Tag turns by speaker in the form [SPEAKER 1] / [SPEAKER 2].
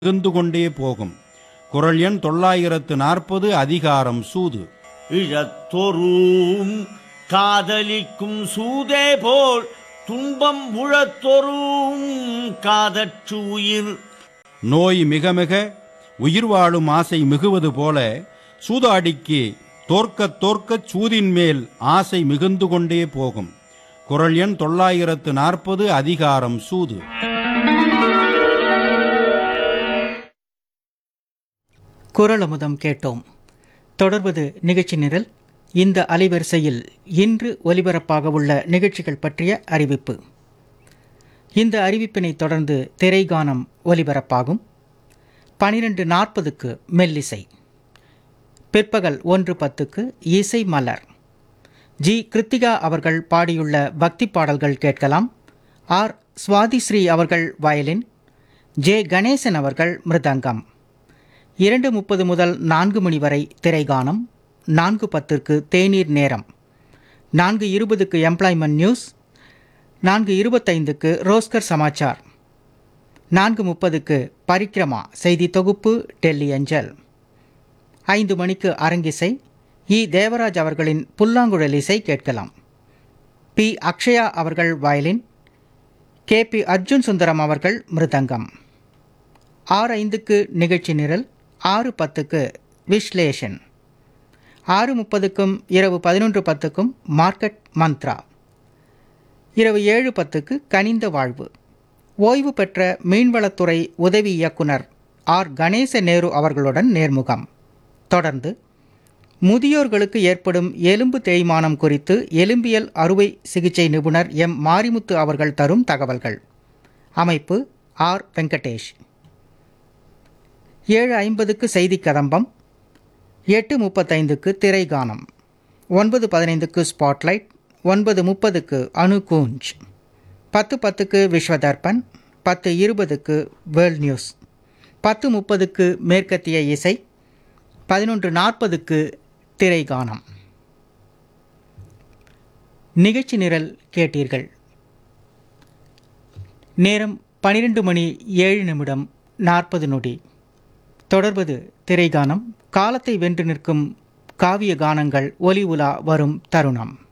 [SPEAKER 1] மிகுந்து கொண்டே போகும் குரல் எண் தொள்ளாயிரத்து நாற்பது அதிகாரம் சூது
[SPEAKER 2] இழத்தொரும் காதலிக்கும் சூதே போல் துன்பம் உழத்தொரும் காதற்று உயிர்
[SPEAKER 1] நோய் மிக மிக உயிர் வாழும் ஆசை மிகுவது போல சூதாடிக்கு தோற்கத் தோற்கச் சூதின் மேல் ஆசை மிகுந்து கொண்டே போகும் குரல் எண் தொள்ளாயிரத்து நாற்பது அதிகாரம் சூது
[SPEAKER 3] குரல் அமுதம் கேட்டோம் தொடர்வது நிகழ்ச்சி நிரல் இந்த அலைவரிசையில் இன்று ஒலிபரப்பாக உள்ள நிகழ்ச்சிகள் பற்றிய அறிவிப்பு இந்த அறிவிப்பினை தொடர்ந்து திரைகானம் ஒலிபரப்பாகும் பனிரெண்டு நாற்பதுக்கு மெல்லிசை பிற்பகல் ஒன்று பத்துக்கு இசை மலர் ஜி கிருத்திகா அவர்கள் பாடியுள்ள பக்தி பாடல்கள் கேட்கலாம் ஆர் சுவாதிஸ்ரீ அவர்கள் வயலின் ஜே கணேசன் அவர்கள் மிருதங்கம் இரண்டு முப்பது முதல் நான்கு மணி வரை திரைகானம் நான்கு பத்திற்கு தேநீர் நேரம் நான்கு இருபதுக்கு எம்ப்ளாய்மெண்ட் நியூஸ் நான்கு இருபத்தைந்துக்கு ரோஸ்கர் சமாச்சார் நான்கு முப்பதுக்கு பரிக்கிரமா செய்தி தொகுப்பு டெல்லி அஞ்சல் ஐந்து மணிக்கு அரங்கிசை இ தேவராஜ் அவர்களின் புல்லாங்குழல் இசை கேட்கலாம் பி அக்ஷயா அவர்கள் violin K P Arjun Sundaram அவர்கள் மிருதங்கம் ஆறு ஐந்துக்கு நிகழ்ச்சி நிரல் ஆறு பத்துக்கு விஸ்லேஷன் ஆறு முப்பதுக்கும் இரவு பதினொன்று பத்துக்கும் மார்க்கெட் மந்த்ரா இரவு ஏழு பத்துக்கு கனிந்த வாழ்வு ஓய்வு பெற்ற மீன்வளத்துறை உதவி இயக்குனர் ஆர் கணேச நேரு அவர்களுடன் நேர்முகம் தொடர்ந்து முதியோர்களுக்கு ஏற்படும் எலும்பு தேய்மானம் குறித்து எலும்பியல் அறுவை சிகிச்சை நிபுணர் எம் மாரிமுத்து அவர்கள் தரும் தகவல்கள் அமைப்பு ஆர் வெங்கடேஷ் ஏழு ஐம்பதுக்கு செய்தி கதம்பம் எட்டு முப்பத்தைந்துக்கு திரைகானம் ஒன்பது பதினைந்துக்கு ஸ்பாட்லைட் ஒன்பது முப்பதுக்கு அணு கூஞ்ச் பத்து பத்துக்கு விஸ்வதர்பன் பத்து இருபதுக்கு வேர்ல்ட் நியூஸ் பத்து முப்பதுக்கு மேற்கத்திய இசை பதினொன்று நாற்பதுக்கு திரைகானம் நிகழ்ச்சி நிரல் கேட்டீர்கள் நேரம் பனிரெண்டு மணி ஏழு நிமிடம் நாற்பது நொடி தொடர்வது திரைகானம் காலத்தை வென்று நிற்கும் காவிய கானங்கள் ஒலி உலா வரும் தருணம்